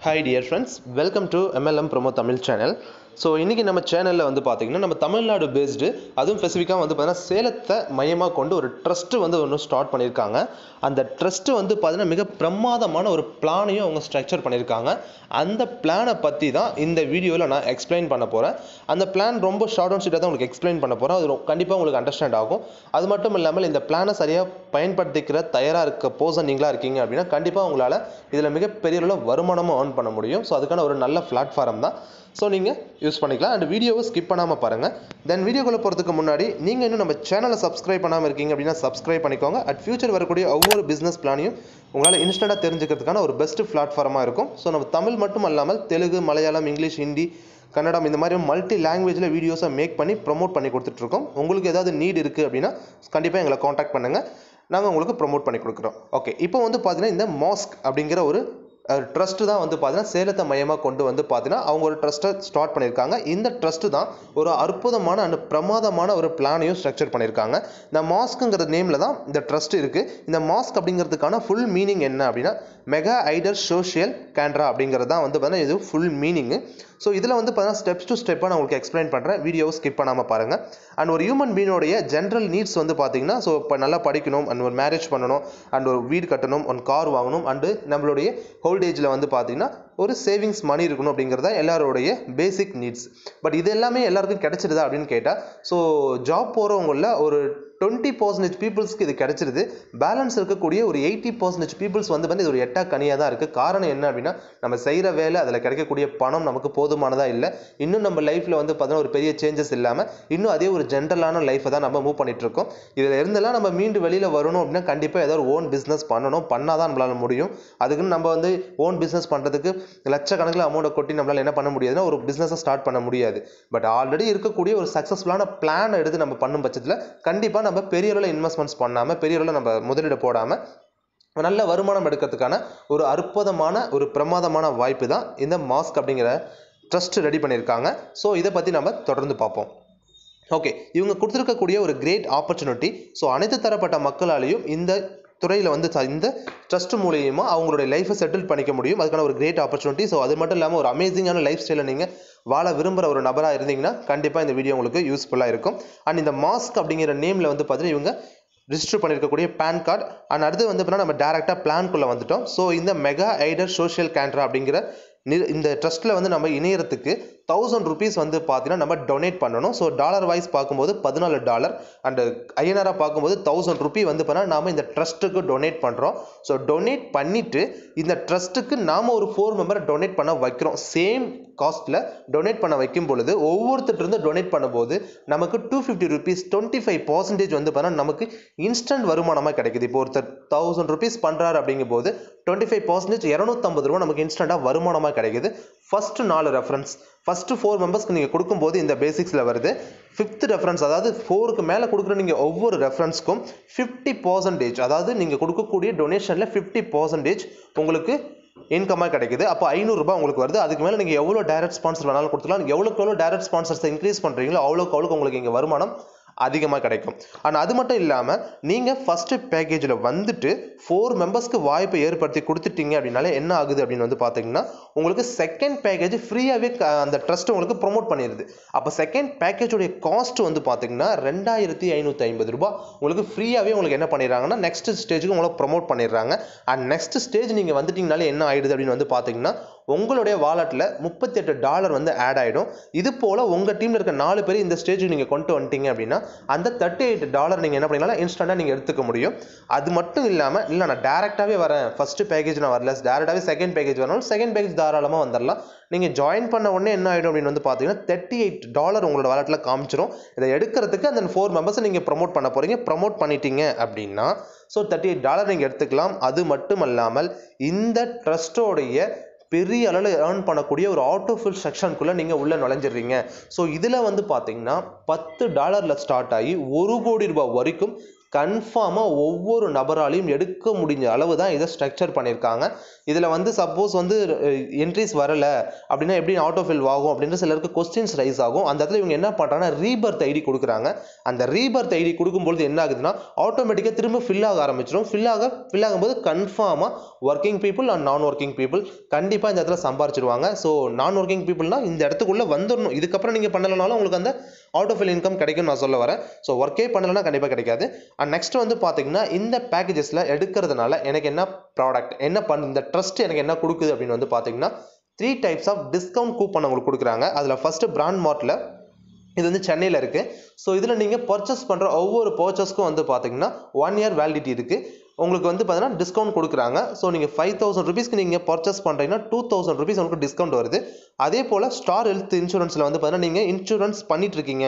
hi dear friends welcome to MLM promo Tamil channel so இன்றைக்கி நம்ம சேனலில் வந்து பார்த்திங்கன்னா நம்ம தமிழ்நாடு பேஸ்டு அதுவும் ஸ்பெசிஃபிக்காக வந்து பார்த்தீங்கன்னா சேலத்தை மையமாக கொண்டு ஒரு ட்ரஸ்ட்டு வந்து ஒன்று ஸ்டார்ட் பண்ணியிருக்காங்க அந்த ட்ரஸ்ட்டு வந்து பார்த்திங்கன்னா மிக பிரமாதமான ஒரு பிளானையும் அவங்க ஸ்ட்ரக்சர் பண்ணியிருக்காங்க அந்த பிளானை பற்றி தான் இந்த வீடியோவில் நான் எக்ஸ்பிளைன் பண்ண போகிறேன் அந்த பிளான் ரொம்ப ஷார்ட் அண்ட் ஸ்வீட்டாக தான் உங்களுக்கு எக்ஸ்பிளைன் பண்ண போகிறேன் அது கண்டிப்பாக உங்களுக்கு அண்டர்ஸ்டாண்ட் ஆகும் அது மட்டும் இல்லாமல் இந்த பிளானை சரியாக பயன்படுத்திக்கிற தயாராக இருக்க போசன் நீங்களாக இருக்கீங்க அப்படின்னா கண்டிப்பாக உங்களால் இதில் மிகப்பெரிய அளவில் வருமானமும் earn பண்ண முடியும் ஸோ அதுக்கான ஒரு நல்ல பிளாட்ஃபார்ம் தான் ஸோ நீங்கள் யூஸ் பண்ணிக்கலாம் அண்ட் வீடியோவை ஸ்கிப் பண்ணாமல் பாருங்கள் தென் வீடியோக்குள்ளே போகிறதுக்கு முன்னாடி நீங்கள் இன்னும் நம்ம சேனலை சப்ஸ்கிரைப் பண்ணாமல் இருக்கீங்க அப்படின்னா சப்ஸ்கிரைப் பண்ணிக்கோங்க அட் ஃபியூச்சர் வரக்கூடிய ஒவ்வொரு பிஸ்னஸ் பிளானையும் உங்களால் இன்ஸ்டண்ட்டாக தெரிஞ்சுக்கிறதுக்கான ஒரு பெஸ்ட் பிளாட்ஃபார்மாக இருக்கும் ஸோ நம்ம தமிழ் மட்டும் அல்லாமல் தெலுங்கு மலையாளம் இங்கிலீஷ் ஹிந்தி கன்னடம் இந்த மாதிரி மல்டி லாங்குவேஜில் வீடியோஸை மேக் பண்ணி ப்ரொமோட் பண்ணி கொடுத்துட்ருக்கோம் உங்களுக்கு ஏதாவது நீட் இருக்குது அப்படின்னா கண்டிப்பாக எங்களை காண்டாக்ட் பண்ணுங்கள் நாங்கள் உங்களுக்கு ப்ரொமோட் பண்ணி கொடுக்குறோம் ஓகே இப்போ வந்து பார்த்தீங்கன்னா இந்த மாஸ்க் அப்படிங்கிற ஒரு ட்ரஸ்ட்டு தான் வந்து பார்த்தீங்கன்னா சேலத்தை மையமாக கொண்டு வந்து பார்த்தீங்கன்னா அவங்க ஒரு ட்ரஸ்ட்டை ஸ்டார்ட் பண்ணியிருக்காங்க இந்த ட்ரஸ்ட்டு தான் ஒரு அற்புதமான அண்ட் பிரமாதமான ஒரு பிளானையும் ஸ்ட்ரக்சர் பண்ணியிருக்காங்க இந்த மாஸ்க்குங்கிற நேமில் தான் இந்த ட்ரஸ்ட் இருக்குது இந்த மாஸ்க் அப்படிங்கிறதுக்கான ஃபுல் மீனிங் என்ன அப்படின்னா மெகா ஐடர் சோஷியல் கேண்ட்ரா அப்படிங்கிறது தான் வந்து பார்த்தீங்கன்னா இது ஃபுல் மீனிங்கு ஸோ இதில் வந்து பார்த்தீங்கன்னா ஸ்டெப்ஸ் டு ஸ்டெப்பாக நான் உங்களுக்கு எக்ஸ்பிளைன் பண்ணுறேன் வீடியோவை ஸ்கிப் பண்ணாமல் பாருங்கள் அண்ட் ஒரு ஹியூமன் பீனோடைய ஜென்ரல் நீட்ஸ் வந்து பார்த்தீங்கன்னா ஸோ இப்போ நல்லா படிக்கணும் அண்ட் ஒரு மேரேஜ் பண்ணணும் அண்ட் ஒரு வீடு கட்டணும் ஒன் கார் வாங்கணும் அண்டு நம்மளுடைய ஓல்டேஜில் வந்து பார்த்தீங்கன்னா ஒரு சேவிங்ஸ் மணி இருக்கணும் அப்படிங்கிறது தான் எல்லாருடைய பேசிக் நீட்ஸ் பட் இது எல்லாமே எல்லாருக்கும் கிடைச்சிடுதா அப்படின்னு கேட்டால் ஸோ ஜாப் போகிறவங்களில் ஒரு டுவெண்ட்டி பர்சன்டேஜ் பீப்புள்ஸ்க்கு இது கிடைச்சிருது பேலன்ஸ் இருக்கக்கூடிய ஒரு எயிட்டி பர்சன்டேஜ் பீப்புள்ஸ் வந்து வந்து இது ஒரு எட்டா கனியாக தான் இருக்குது காரணம் என்ன அப்படின்னா நம்ம செய்கிற வேலை அதில் கிடைக்கக்கூடிய பணம் நமக்கு போதுமானதாக இல்லை இன்னும் நம்ம லைஃப்பில் வந்து பார்த்தீங்கன்னா ஒரு பெரிய சேஞ்சஸ் இல்லாமல் இன்னும் அதே ஒரு ஜென்ரலான லைஃப்பை தான் நம்ம மூவ் பண்ணிட்டு இருக்கோம் இதில் இருந்தெல்லாம் நம்ம மீண்டு வெளியில் வரணும் அப்படின்னா கண்டிப்பாக ஏதாவது ஒரு ஓன் பிஸ்னஸ் பண்ணணும் பண்ணால் தான் நம்மளால முடியும் அதுக்குன்னு நம்ம வந்து ஓன் பிஸ்னஸ் பண்ணுறதுக்கு லட்சக்கணக்கில் அமௌண்ட்டை கொட்டி நம்மளால் என்ன பண்ண முடியாதுன்னா ஒரு பிஸ்னஸை ஸ்டார்ட் பண்ண முடியாது பட் ஆல்ரெடி இருக்கக்கூடிய ஒரு சக்ஸஸ்ஃபுல்லான பிளானை எடுத்து நம்ம பண்ணும் பட்சத்தில் கண்டிப்பாக நம்ம பெரிய அளவில் இன்வெஸ்ட்மெண்ட்ஸ் பண்ணாமல் பெரிய அளவில் நம்ம முதலீடு போடாமல் நல்ல வருமானம் எடுக்கிறதுக்கான ஒரு அற்புதமான ஒரு பிரமாதமான வாய்ப்பு தான் இந்த மாஸ்க் அப்படிங்கிற ட்ரஸ்ட் ரெடி பண்ணியிருக்காங்க ஸோ இதை பற்றி நம்ம தொடர்ந்து பார்ப்போம் ஓகே இவங்க கொடுத்துருக்கக்கூடிய ஒரு கிரேட் ஆப்பர்ச்சுனிட்டி ஸோ அனைத்து தரப்பட்ட மக்களாலையும் இந்த துறையில் வந்து ச- இந்த ட்ரஸ்ட் மூலியமாக அவங்களுடைய லைஃப்பை செட்டில் பண்ணிக்க முடியும் அதுக்கான ஒரு கிரேட் ஆப்பர்ச்சுனிட்டி ஸோ அது மட்டும் இல்லாமல் ஒரு அமேசிங்கான லைஃப் ஸ்டைலை நீங்கள் வாழ விரும்புகிற ஒரு நபராக இருந்தீங்கன்னா கண்டிப்பாக இந்த வீடியோ உங்களுக்கு யூஸ்ஃபுல்லாக இருக்கும் அண்ட் இந்த மாஸ்க் அப்படிங்கிற நேமில் வந்து பார்த்தீங்கன்னா இவங்க ரிஜிஸ்டர் பண்ணியிருக்கக்கூடிய பேன் கார்டு அண்ட் அடுத்து வந்து பார்த்தீங்கன்னா நம்ம டேரெக்டாக பிளான்குள்ளே வந்துட்டோம் ஸோ இந்த மெகா ஐடர் சோஷியல் கேண்ட்ரா அப்படிங்கிற நி- இந்த ட்ரஸ்ட்டில் வந்து நம்ம இணையறதுக்கு தௌசண்ட் ருபீஸ் வந்து பார்த்தீங்கன்னா நம்ம டொனேட் பண்ணணும் ஸோ டாலர் வைஸ் பார்க்கும்போது பதினாலு டாலர் அண்டு ஐஎன்ஆராக பார்க்கும்போது தௌசண்ட் ருபி வந்து பண்ணால் நாம் இந்த ட்ரஸ்ட்டுக்கு டொனேட் பண்ணுறோம் ஸோ டொனேட் பண்ணிவிட்டு இந்த ட்ரஸ்ட்டுக்கு நாம் ஒரு ஃபோர் மெம்பரை டொனேட் பண்ண வைக்கிறோம் சேம் காஸ்ட்டில் டொனேட் பண்ண வைக்கும் பொழுது ஒவ்வொருத்தருந்து டொனேட் பண்ணும்போது நமக்கு two fifty rupees twenty five percentage வந்து பார்த்தா நமக்கு இன்ஸ்டன்ட் வருமானமாக கிடைக்குது இப்போ ஒருத்தர் தௌசண்ட் ருபீஸ் பண்ணுறாரு அப்படிங்கும்போது டுவெண்ட்டி ஃபைவ் பர்சன்டேஜ் இரநூத்தம்பது ரூபா நமக்கு இன்ஸ்டண்ட்டாக வருமானமாக கிடைக்குது ஃபஸ்ட்டு நாலு ரெஃபரன்ஸ் ஃபஸ்ட்டு ஃபோர் மெம்பர்ஸ்க்கு நீங்கள் கொடுக்கும்போது இந்த பேசிக்ஸில் வருது ஃபிஃப்த் ரெஃபரன்ஸ் அதாவது ஃபோருக்கு மேலே கொடுக்குற நீங்கள் ஒவ்வொரு ரெஃபரன்ஸ்க்கும் ஃபிஃப்டி பர்சன்டேஜ் அதாவது நீங்கள் கொடுக்கக்கூடிய டொனேஷனில் ஃபிஃப்டி பர்சன்டேஜ் உங்களுக்கு இன்கமாக கிடைக்குது அப்போ ஐநூறுரூபா உங்களுக்கு வருது அதுக்கு மேலே நீங்கள் எவ்வளோ டேரக்ட் ஸ்பான்சர் வேணாலும் கொடுத்துக்கலாம் நீங்கள் எவ்வளோக்கு எவ்வளோ டேரக்ட் ஸ்பான்சர்ஸை இன்க்ரீஸ் பண்ணுறீங்களோ அவ்வளோக்கு அவ்வளோக்கு உங்களுக்கு இங்கே வருமானம் அதிகமாக கிடைக்கும் ஆனால் அது மட்டும் இல்லாமல் நீங்கள் ஃபஸ்ட்டு பேக்கேஜில் வந்துட்டு ஃபோர் மெம்பர்ஸ்க்கு வாய்ப்பை ஏற்படுத்தி கொடுத்துட்டீங்க அப்படின்னாலே என்ன ஆகுது அப்படின்னு வந்து பார்த்தீங்கன்னா உங்களுக்கு செகண்ட் பேக்கேஜ் ஃப்ரீயாகவே அந்த ட்ரஸ்ட் உங்களுக்கு ப்ரோமோட் பண்ணிடுது அப்போ செகண்ட் பேக்கேஜோடைய காஸ்ட் வந்து பார்த்தீங்கன்னா ரெண்டாயிரத்தி ஐநூற்றி ஐம்பது ரூபாய் உங்களுக்கு ஃப்ரீயாகவே உங்களுக்கு என்ன பண்ணிடுறாங்கன்னா நெக்ஸ்ட் ஸ்டேஜுக்கு உங்களை ப்ரோமோட் பண்ணிடுறாங்க அண்ட் நெக்ஸ்ட் ஸ்டேஜ் நீங்கள் வந்துட்டீங்கனாலே என்ன ஆயிடுது அப்படின்னு வந்து பார்த்தீங்கன்னா உங்களுடைய வாலெட்டில் முப்பத்தெட்டு டாலர் வந்து ஆட் ஆகிடும் இது போல் உங்கள் டீமில் இருக்க நாலு பேர் இந்த ஸ்டேஜுக்கு நீங்கள் கொண்டு வந்துட்டீங்க அப்படின்னா அந்த தேர்ட்டி எயிட் டாலர் நீங்கள் என்ன பண்ணிக்கலாம் இன்ஸ்டண்ட்டாக நீங்கள் எடுத்துக்க முடியும் அது மட்டும் இல்லாமல் இல்லை நான் டேரெக்டாகவே வரேன் ஃபஸ்ட்டு பேக்கேஜ் நான் வரல டேரெக்டாகவே செகண்ட் பேக்கேஜ் வரணும் செகண்ட் பேக்கேஜ் தாராளமாக வந்துடலாம் நீங்கள் ஜாயின் பண்ண உடனே என்ன ஆகிடும் அப்படின்னு வந்து பார்த்தீங்கன்னா தேர்ட்டி எயிட் டாலர் உங்களோட வாலெட்டில் காமிச்சிரும் இதை எடுக்கிறதுக்கு அந்த ஃபோர் மெம்பர்ஸை நீங்கள் ப்ரொமோட் பண்ண போகிறீங்க ப்ரொமோட் பண்ணிட்டீங்க அப்படின்னா ஸோ தேர்ட்டி எயிட் டாலர் நீங்கள் எடுத்துக்கலாம் அது மட்டும் அல்லாமல் இந்த ட்ரஸ்ட்டோடைய பெரிய அளவில் ஏர்ன் பண்ணக்கூடிய ஒரு ஆட்டோஃபில் செக்ஷனுக்குள்ளே நீங்கள் உள்ளே நுழைஞ்சிடுறீங்க ஸோ இதில் வந்து பார்த்தீங்கன்னா பத்து டாலரில் ஸ்டார்ட் ஆகி ஒரு கோடி ரூபாய் வரைக்கும் கன்ஃபார்மாக ஒவ்வொரு நபராலையும் எடுக்க முடிஞ்ச அளவு தான் இதை ஸ்ட்ரக்சர் பண்ணியிருக்காங்க இதில் வந்து சப்போஸ் வந்து என்ட்ரிஸ் வரலை அப்படின்னா எப்படி ஆட்டோ ஃபில் ஆகும் அப்படின்ற சிலருக்கு கொஸ்டின்ஸ் ரைஸ் ஆகும் அந்த இடத்துல இவங்க என்ன பண்ணுறாங்கன்னா ரீபர்த் ஐடி கொடுக்குறாங்க அந்த ரீபர்த் ஐடி கொடுக்கும்பொழுது என்ன ஆகுதுன்னா ஆட்டோமேட்டிக்காக திரும்ப ஃபில் ஆக ஆரம்பிச்சிடும் ஃபில் ஆக ஃபில் ஆகும்போது கன்ஃபார்மாக working people and non working people கண்டிப்பாக இந்த இடத்துல சம்பாரிச்சிருவாங்க ஸோ நான் ஒர்க்கிங் பீப்புள்னா இந்த இடத்துக்குள்ளே வந்துடணும் இதுக்கப்புறம் நீங்கள் பண்ணலைனாலும் உங்களுக்கு அந்த ஆட்டோ ஃபில் இன்கம் கிடைக்கும் நான் சொல்ல வரேன் ஸோ ஒர்க்கே பண்ணலைன்னா கண்டிப்பாக கிடைக்காது அண்ட் நெக்ஸ்ட் வந்து பார்த்தீங்கன்னா இந்த பேக்கேஜஸில் எடுக்கிறதுனால எனக்கு என்ன ப்ராடக்ட் என்ன பண்ண இந்த ட்ரஸ்ட் எனக்கு என்ன கொடுக்குது அப்படின்னு வந்து பார்த்தீங்கன்னா three types of discount coupon உங்களுக்கு கொடுக்குறாங்க அதில் ஃபஸ்ட்டு பிராண்ட் மார்ட்டில் இது வந்து சென்னையில் இருக்குது ஸோ இதில் நீங்கள் பர்ச்சேஸ் பண்ணுற ஒவ்வொரு பர்ச்சேஸ்க்கும் வந்து பார்த்தீங்கன்னா ஒன் இயர் வேலிடிட்டி இருக்குது உங்களுக்கு வந்து பார்த்தீங்கன்னா டிஸ்கவுண்ட் கொடுக்குறாங்க ஸோ நீங்கள் ஃபைவ் தௌசண்ட் ருபீஸ்க்கு நீங்கள் பர்ச்சேஸ் பண்ணுறீங்கன்னா டூ தௌசண்ட் ருபீஸ் உங்களுக்கு டிஸ்கவுண்ட் வருது அதே போல் ஸ்டார் ஹெல்த் இன்சூரன்ஸில் வந்து பார்த்தீங்கன்னா நீங்கள் இன்சூரன்ஸ் பண்ணிட்டு இருக்கீங்க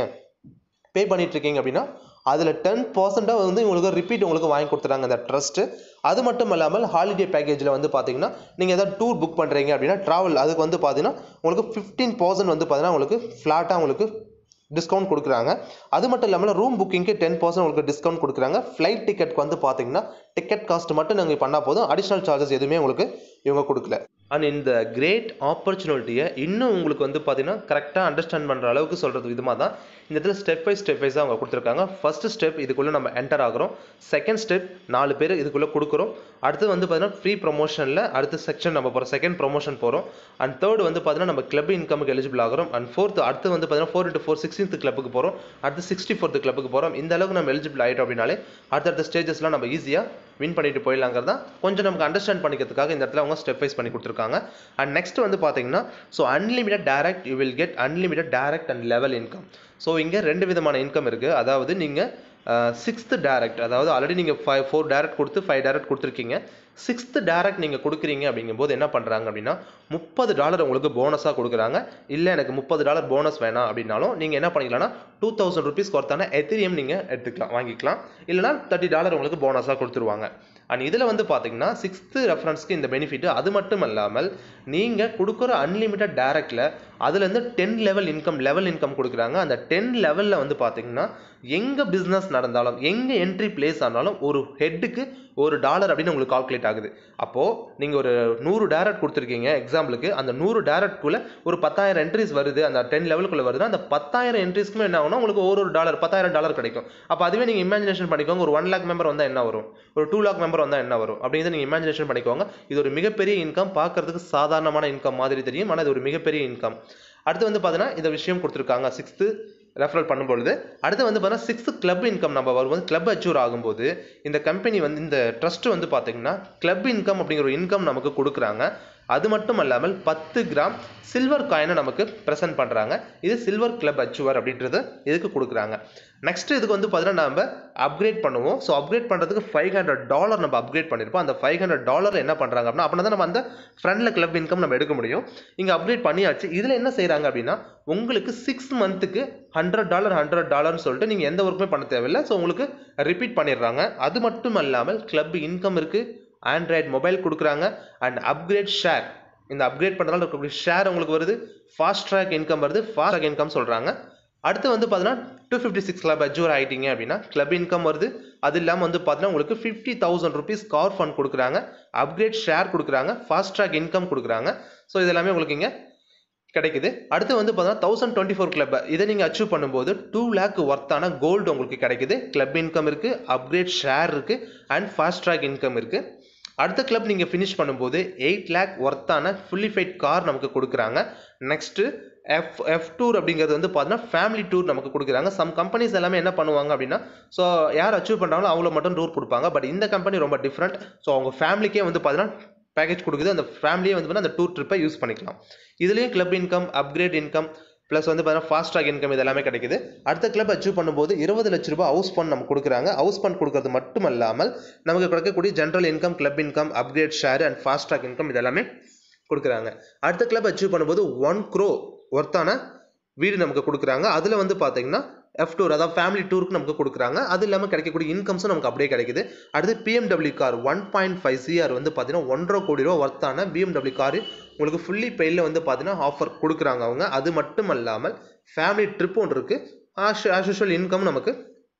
பே பண்ணிட்டு இருக்கீங்க அப்படின்னா அதில் டென் பர்சென்ட்டாக வந்து உங்களுக்கு ரிப்பீட் உங்களுக்கு வாங்கி கொடுத்துறாங்க அந்த ட்ரஸ்ட்டு அது மட்டும் இல்லாமல் ஹாலிடே பேக்கேஜில் வந்து பார்த்தீங்கன்னா நீங்கள் ஏதாவது டூர் புக் பண்ணுறீங்க அப்படின்னா ட்ராவல் அதுக்கு வந்து பார்த்தீங்கன்னா உங்களுக்கு ஃபிஃப்டீன் பர்சன்ட் வந்து பார்த்தீங்கன்னா உங்களுக்கு ஃப்ளாட்டாக உங்களுக்கு டிஸ்கவுண்ட் கொடுக்குறாங்க அது மட்டும் இல்லாமல் ரூம் புக்கிங்க்கு டென் பர்சன்ட் உங்களுக்கு டிஸ்கவுண்ட் கொடுக்குறாங்க ஃப்ளைட் டிக்கெட்க்கு வந்து பார்த்தீங்கன்னா டிக்கெட் காஸ்ட் மட்டும் நீங்கள் பண்ணால் போதும் அடிஷ்னல் சார்ஜஸ் எதுவுமே உங்களுக்கு இவங்க கொடுக்கல அண்ட் இந்த கிரேட் ஆப்பர்ச்சுனிட்டியை இன்னும் உங்களுக்கு வந்து பார்த்தீங்கன்னா கரெக்டாக அண்டர்ஸ்டாண்ட் பண்ணுற அளவுக்கு சொல்கிறது விதமாக தான் இந்த இடத்துல ஸ்டெப் பை ஸ்டெப் வைஸாக அவங்க கொடுத்துருக்காங்க ஃபர்ஸ்ட் ஸ்டெப் இதுக்குள்ளே நம்ம என்டர் ஆகிறோம் செகண்ட் ஸ்டெப் நாலு பேர் இதுக்குள்ளே கொடுக்குறோம் அடுத்து வந்து பார்த்தீங்கன்னா ஃப்ரீ ப்ரொமோஷனில் அடுத்த செக்ஷன் நம்ம போகிறோம் செகண்ட் ப்ரொமோஷன் போகிறோம் அண்ட் தேர்ட் வந்து பார்த்தீங்கன்னா நம்ம கிளப் இன்கமுக்கு எலிஜிபிள் ஆகிறோம் அண்ட் ஃபோர்த் அடுத்து வந்து பார்த்தீங்கன்னா ஃபோர் இன்ட்டு ஃபோர் சிக்ஸ்டீன்த் கிளப்புக்கு போகிறோம் அடுத்து சிக்ஸ்டி ஃபோர்த் கிளப்புக்கு போகிறோம் இந்த அளவுக்கு நம்ம எலிஜிபிள் ஆகிட்டோம் அப்படின்னாலே அடுத்தடுத்த ஸ்டேஜஸ்லாம் நம்ம ஈஸியாக வின் பண்ணிட்டு போயிடலாங்கிறது தான் கொஞ்சம் நமக்கு அண்டர்ஸ்டாண்ட் பண்ணிக்கிறதுக்காக இந்த இடத்துல அவங்க ஸ்டெப் வைஸ் பண்ணி கொடுத்துருக்காங்க அண்ட் நெக்ஸ்ட் வந்து பார்த்தீங்கன்னா so unlimited direct you will get unlimited direct and level income so இங்கே ரெண்டு விதமான இன்கம் இருக்குது அதாவது நீங்கள் சிக்ஸ்த்து டேரக்ட் அதாவது ஆல்ரெடி நீங்கள் ஃபைவ் ஃபோர் டேரக்ட் கொடுத்து ஃபைவ் டேரக்ட் கொடுத்துருக்கீங்க சிக்ஸ்த்து டேரக்ட் நீங்கள் கொடுக்குறீங்க அப்படிங்கும்போது என்ன பண்ணுறாங்க அப்படின்னா முப்பது டாலர் உங்களுக்கு போனஸாக கொடுக்குறாங்க இல்லை எனக்கு முப்பது டாலர் போனஸ் வேணாம் அப்படின்னாலும் நீங்கள் என்ன பண்ணிக்கலாம்னா டூ தௌசண்ட் ருபீஸ் ஒருத்தான எத்திரியம் நீங்கள் எடுத்துக்கலாம் வாங்கிக்கலாம் இல்லைனா தேர்ட்டி டாலர் உங்களுக்கு போனஸாக கொடுத்துருவாங்க அண்ட் இதில் வந்து பார்த்தீங்கன்னா சிக்ஸ்த்து ரெஃபரன்ஸ்க்கு இந்த பெனிஃபிட் அது மட்டும் இல்லாமல் நீங்கள் கொடுக்குற அன்லிமிட்டட் டேரக்டில் அதுலேருந்து ten level income level income கொடுக்குறாங்க அந்த டென் லெவலில் வந்து பார்த்தீங்கன்னா எங்கே பிஸ்னஸ் நடந்தாலும் எங்கே என்ட்ரி பிளேஸ் ஆனாலும் ஒரு ஹெட்டுக்கு ஒரு டாலர் அப்படின்னு உங்களுக்கு கால்குலேட் ஆகுது அப்போது நீங்கள் ஒரு நூறு டேரக்ட் கொடுத்துருக்கீங்க எக்ஸாம்பிளுக்கு அந்த நூறு டேரக்ட்குள்ளே ஒரு பத்தாயிரம் என்ட்ரிஸ் வருது அந்த டென் லெவலுக்குள்ளே வருது அந்த பத்தாயிரம் என்ட்ரிஸ்க்குமே என்ன ஆகும்னா உங்களுக்கு ஒரு ஒரு டாலர் பத்தாயிரம் டாலர் கிடைக்கும் அப்போ அதுவே நீங்கள் இமேஜினேஷன் பண்ணிக்கோங்க ஒரு ஒன் லேக் மெம்பர் வந்தால் என்ன வரும் ஒரு டூ லேக் மெம்பர் வந்தால் என்ன வரும் அப்படிங்கிறத நீங்கள் இமேஜினேஷன் பண்ணிக்கோங்க இது ஒரு மிகப்பெரிய இன்கம் பார்க்கறதுக்கு சாதாரணமான இன்கம் மாதிரி தெரியும் ஆனால் இது ஒரு மிகப்பெரிய இன்கம் அடுத்து வந்து பார்த்தீங்கன்னா இந்த விஷயம் கொடுத்துருக்காங்க சிக்ஸ்த்து ரெஃபரல் பண்ணும்பொழுது அடுத்து வந்து பார்த்தீங்கன்னா சிக்ஸ்த் கிளப் இன்கம் நம்ம வரும்போது கிளப் அச்சூர் ஆகும்போது இந்த கம்பெனி வந்து இந்த ட்ரஸ்ட் வந்து பார்த்தீங்கன்னா கிளப் இன்கம் அப்படிங்கிற ஒரு இன்கம் நமக்கு கொடுக்குறாங்க அது மட்டும் இல்லாமல் பத்து கிராம் சில்வர் காயினை நமக்கு ப்ரெசென்ட் பண்ணுறாங்க இது சில்வர் கிளப் அச்சுவர் அப்படின்றது இதுக்கு கொடுக்குறாங்க நெக்ஸ்ட் இதுக்கு வந்து பார்த்தீங்கன்னா நம்ம அப்கிரேட் பண்ணுவோம் ஸோ அப்கிரேட் பண்ணுறதுக்கு ஃபைவ் ஹண்ட்ரட் டாலர் நம்ம அப்கிரேட் பண்ணியிருப்போம் அந்த ஃபைவ் ஹண்ட்ரட் டாலர் என்ன பண்ணுறாங்க அப்படின்னா அப்படின்னா தான் நம்ம அந்த ஃப்ரண்டில் கிளப் இன்கம் நம்ம எடுக்க முடியும் இங்கே அப்கிரேட் பண்ணியாச்சு இதில் என்ன செய்கிறாங்க அப்படின்னா உங்களுக்கு சிக்ஸ் மந்த்துக்கு ஹண்ட்ரட் டாலர் ஹண்ட்ரட் டாலர்னு சொல்லிட்டு நீங்கள் எந்த ஒர்க்குமே பண்ண தேவையில்லை ஸோ உங்களுக்கு ரிப்பீட் பண்ணிடுறாங்க அது மட்டும் இல்லாமல் கிளப் இன்கம் இருக்குது ஆண்ட்ராய்ட் மொபைல் கொடுக்குறாங்க அண்ட் அப்கிரேட் ஷேர் இந்த அப்கிரேட் பண்ணுறதால இருக்கக்கூடிய ஷேர் உங்களுக்கு வருது ஃபாஸ்ட் ட்ராக் இன்கம் வருது ஃபாஸ்ட் ட்ராக் இன்கம் சொல்கிறாங்க அடுத்து வந்து பார்த்தீங்கன்னா two fifty six club achieve ஆகிட்டீங்க அப்படின்னா கிளப் இன்கம் வருது அது இல்லாமல் வந்து பார்த்தீங்கன்னா உங்களுக்கு fifty thousand rupees car fund கொடுக்குறாங்க அப்கிரேட் ஷேர் கொடுக்குறாங்க ஃபாஸ்ட் ட்ராக் இன்கம் கொடுக்குறாங்க ஸோ இது எல்லாமே உங்களுக்கு இங்கே கிடைக்குது அடுத்து வந்து பார்த்தீங்கன்னா தௌசண்ட் டுவெண்ட்டி ஃபோர் கிளப் இதை நீங்கள் அச்சீவ் பண்ணும்போது டூ லேக் ஒர்த்தான கோல்டு உங்களுக்கு கிடைக்குது கிளப் இன்கம் இருக்குது அப்கிரேட் ஷேர் இருக்குது அண்ட் ஃபாஸ்ட் ட்ராக் இன்கம் இருக்குது அடுத்த கிளப் நீங்கள் ஃபினிஷ் பண்ணும்போது எயிட் லேக் ஒர்த்தான ஃபுல்லி ஃபைட் கார் நமக்கு கொடுக்குறாங்க நெக்ஸ்ட்டு எஃப் எஃப் டூர் அப்படிங்கிறது வந்து பார்த்தீங்கன்னா ஃபேமிலி டூர் நமக்கு கொடுக்குறாங்க சம் கம்பெனிஸ் எல்லாமே என்ன பண்ணுவாங்க அப்படின்னா ஸோ யார் அச்சீவ் பண்ணுறாங்களோ அவங்கள மட்டும் டூர் கொடுப்பாங்க பட் இந்த கம்பெனி ரொம்ப டிஃப்ரெண்ட் ஸோ அவங்க ஃபேமிலிக்கே வந்து பார்த்தீங்கன்னா பேக்கேஜ் கொடுக்குது அந்த ஃபேமிலியே வந்து அந்த டூர் ட்ரிப்பை யூஸ் பண்ணிக்கலாம் இதுலேயும் club income upgrade income plus வந்து பார்த்தீங்கன்னா ஃபாஸ்ட் ட்ராக் இன்கம் இது எல்லாமே கிடைக்குது அடுத்த கிளப் அச்சீவ் பண்ணும்போது இருபது லட்ச ரூபாய் ஹவுஸ் ஃபண்ட் நமக்கு கொடுக்குறாங்க ஹவுஸ் ஃபண்ட் கொடுக்கறது மட்டும் இல்லாமல் நமக்கு கிடைக்கக்கூடிய general income club income upgrade share and fast track income இது எல்லாமே கொடுக்குறாங்க அடுத்த கிளப் அச்சீவ் பண்ணும்போது ஒன் க்ரோ ஒர்த்தான வீடு நமக்கு கொடுக்குறாங்க அதில் வந்து பார்த்தீங்கன்னா எஃப் டூர் அதாவது ஃபேமிலி டூருக்கு நமக்கு கொடுக்குறாங்க அது இல்லாமல் கிடைக்கக்கூடிய இன்கம்ஸும் நமக்கு அப்படியே கிடைக்குது அடுத்து BMW car one point five CR வந்து பார்த்தீங்கன்னா ஒன்றரை கோடி ரூபா ஒர்த்தான பிஎம்டபிள்யூ கார் உங்களுக்கு ஃபுல்லி பெயிலில் வந்து பார்த்தீங்கன்னா ஆஃபர் கொடுக்குறாங்க அவங்க அது மட்டும் இல்லாமல் ஃபேமிலி ட்ரிப் ஒன்று இருக்குது ஆஸ் ஆஸ் யூஷுவல் இன்கம் நமக்கு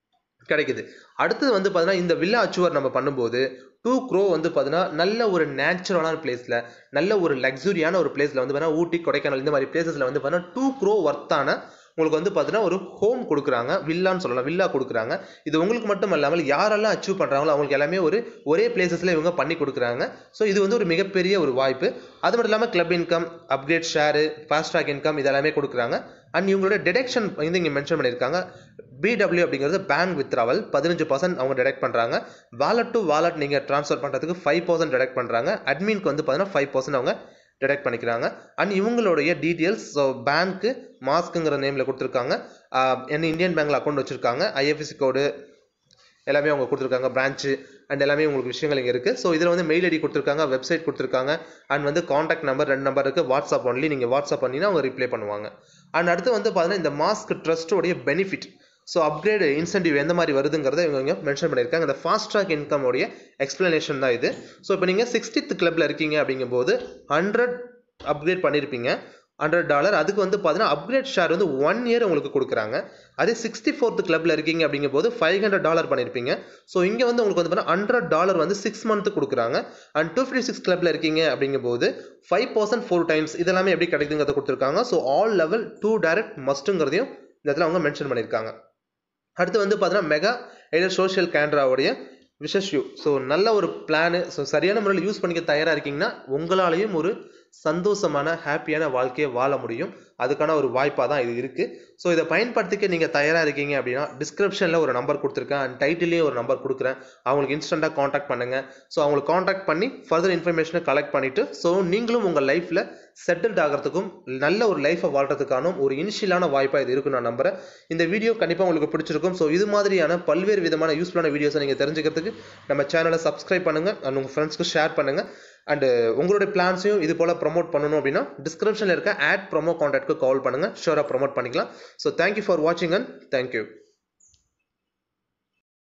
கிடைக்குது அடுத்தது வந்து பார்த்தீங்கன்னா இந்த வில்லா அச்சுவர் நம்ம பண்ணும்போது டூ க்ரோ வந்து பார்த்தீங்கன்னா நல்ல ஒரு நேச்சுரலான பிளேஸில் நல்ல ஒரு லக்ஸுரியான ஒரு பிளேஸில் வந்து பார்த்தீங்கன்னா ஊட்டி கொடைக்கானல் இந்த மாதிரி பிளேசஸில் வந்து பார்த்தீங்கன்னா டூ க்ரோ ஒர்த்தான உங்களுக்கு வந்து பார்த்தீங்கன்னா ஒரு ஹோம் கொடுக்குறாங்க வில்லான்னு சொல்லலாம் வில்லா கொடுக்குறாங்க இது உங்களுக்கு மட்டும் இல்லாமல் யாரெல்லாம் அச்சீவ் பண்ணுறாங்களோ அவங்களுக்கு எல்லாமே ஒரு ஒரே பிளேசஸில் இவங்க பண்ணி கொடுக்குறாங்க ஸோ இது வந்து ஒரு மிகப்பெரிய ஒரு வாய்ப்பு அது மட்டும் இல்லாமல் club income upgrade share fast track income இதெல்லாமே கொடுக்குறாங்க அண்ட் இவங்களோட டிடெக்ஷன் வந்து இங்கே மென்ஷன் பண்ணியிருக்காங்க பிடபிள்யூ அப்படிங்கிறது பேங்க் வித்ராவல் பதினஞ்சு பர்சன்ட் அவங்க டிடெக்ட் பண்ணுறாங்க வாலெட் டு வாலெட் நீங்கள் ட்ரான்ஸ்ஃபர் பண்ணுறதுக்கு ஃபைவ் பர்சன்ட் டிடெக்ட் பண்ணுறாங்க அட்மின்க்கு வந்து பார்த்தீங்கன்னா ஃபைவ் பர்சன்ட் அவங்க டிடெக்ட் பண்ணிக்கிறாங்க அண்ட் இவங்களுடைய டீட்டெயில்ஸ் ஸோ பேங்க்கு மாஸ்க்குங்கிற நேமில் கொடுத்துருக்காங்க என்ன இந்தியன் பேங்க்கில் அக்கௌண்ட் வச்சுருக்காங்க ஐஎஃப்எஸ்சி கோடு எல்லாமே அவங்க கொடுத்துருக்காங்க பிரான்ச்சு அண்ட் எல்லாமே உங்களுக்கு விஷயங்கள் இங்கே இருக்குது ஸோ இதில் வந்து மெயில் ஐடி கொடுத்துருக்காங்க வெப்சைட் கொடுத்துருக்காங்க அண்ட் வந்து காண்டாக்ட் நம்பர் ரெண்டு நம்பர் இருக்குது வாட்ஸ்அப் ஒன்லி நீங்கள் வாட்ஸ்அப் பண்ணினா அவங்க ரிப்ளை பண்ணுவாங்க அண்ட் அடுத்து வந்து பார்த்தீங்கன்னா இந்த மாஸ்க் ட்ரஸ்ட்டோடைய பெனிஃபிட் ஸோ அப்கிரேடு இன்சென்டிவ் எந்த மாதிரி வருதுங்கிறத இவங்க இங்கே மென்ஷன் பண்ணியிருக்காங்க இந்த ஃபாஸ்ட் ட்ராக் இன்கமோடைய எக்ஸ்பிளனேஷன் தான் இது ஸோ இப்போ நீங்கள் சிக்ஸ்டித் கிளப்பில் இருக்கீங்க அப்படிங்கும்போது ஹண்ட்ரட் அப்கிரேட் பண்ணியிருப்பீங்க ஹண்ட்ரட் டாலர் அதுக்கு வந்து பார்த்தீங்கன்னா அப்கிரேட் ஷேர் வந்து ஒன் இயர் உங்களுக்கு கொடுக்குறாங்க அதே சிக்ஸ்டி ஃபோர்த் கிளப்பில் இருக்கீங்க அப்படிங்கும்போது ஃபைவ் ஹண்ட்ரட் டாலர் பண்ணியிருப்பீங்க ஸோ இங்கே வந்து உங்களுக்கு வந்து பார்த்தீங்கன்னா ஹண்ட்ரட் டாலர் வந்து சிக்ஸ் மந்த்து கொடுக்குறாங்க அண்ட் டூ ஃபிஃப்டி சிக்ஸ் கிளப்பில் இருக்கீங்க அப்படிங்கும்போது ஃபைவ் பர்சன்ட் ஃபோர் டைம்ஸ் இதெல்லாமே எப்படி கிடைக்குங்கிறத கொடுத்துருக்காங்க so all level two direct மஸ்ட்டுங்கிறதையும் இந்த இடத்துல அவங்க மென்ஷன் பண்ணியிருக்காங்க அடுத்து வந்து பார்த்தீங்கன்னா மெகா எய்டர் சோஷியல் கேண்ட்ராவுடைய விஷஸ் யூ ஸோ நல்ல ஒரு பிளானு ஸோ சரியான முறையில் யூஸ் பண்ணிக்க தயாராக இருக்கீங்கன்னா உங்களாலையும் ஒரு சந்தோஷமான ஹாப்பியான வாழ்க்கையை வாழ முடியும் அதுக்கான ஒரு வாய்ப்பாக தான் இது இருக்குது ஸோ இதை பயன்படுத்திக்க நீங்கள் தயாராக இருக்கீங்க அப்படின்னா டிஸ்கிரிப்ஷனில் ஒரு நம்பர் கொடுத்துருக்கேன் அண்ட் டைட்டிலையும் ஒரு நம்பர் கொடுக்குறேன் அவங்களுக்கு இன்ஸ்டண்ட்டாக காண்டாக்ட் பண்ணுங்கள் ஸோ அவங்களுக்கு காண்டாக்ட் பண்ணி ஃபர்தர் இன்ஃபர்மேஷனை கலெக்ட் பண்ணிவிட்டு ஸோ நீங்களும் உங்கள் லைஃப்பில் செட்டில்ட் ஆகிறதுக்கும் நல்ல ஒரு லைஃப்பை வாழ்றதுக்கான ஒரு இனிஷியலான வாய்ப்பாக இது இருக்குன்னு நான் நம்புறேன் இந்த வீடியோ கண்டிப்பாக உங்களுக்கு பிடிச்சிருக்கும் ஸோ இது மாதிரியான பல்வேறு விதமான யூஸ்ஃபுல்லான வீடியோஸை நீங்கள் தெரிஞ்சுக்கிறதுக்கு நம்ம சேனலை சப்ஸ்கிரைப் பண்ணுங்கள் அண்ட் உங்கள் ஃப்ரெண்ட்ஸ்க்கு ஷேர் பண்ணுங்கள் அண்டு உங்களுடைய பிளான்ஸையும் இது போல் ப்ரொமோட் பண்ணணும் அப்படின்னா டிஸ்கிரிப்ஷனில் இருக்க ஆட் ப்ரொமோ கான்டாக்ட்க்கு கால் பண்ணுங்கள் ஷூராக ப்ரொமோட் பண்ணிக்கலாம் ஸோ தேங்க்யூ ஃபார் வாட்சிங் அண்ட் தேங்க்யூ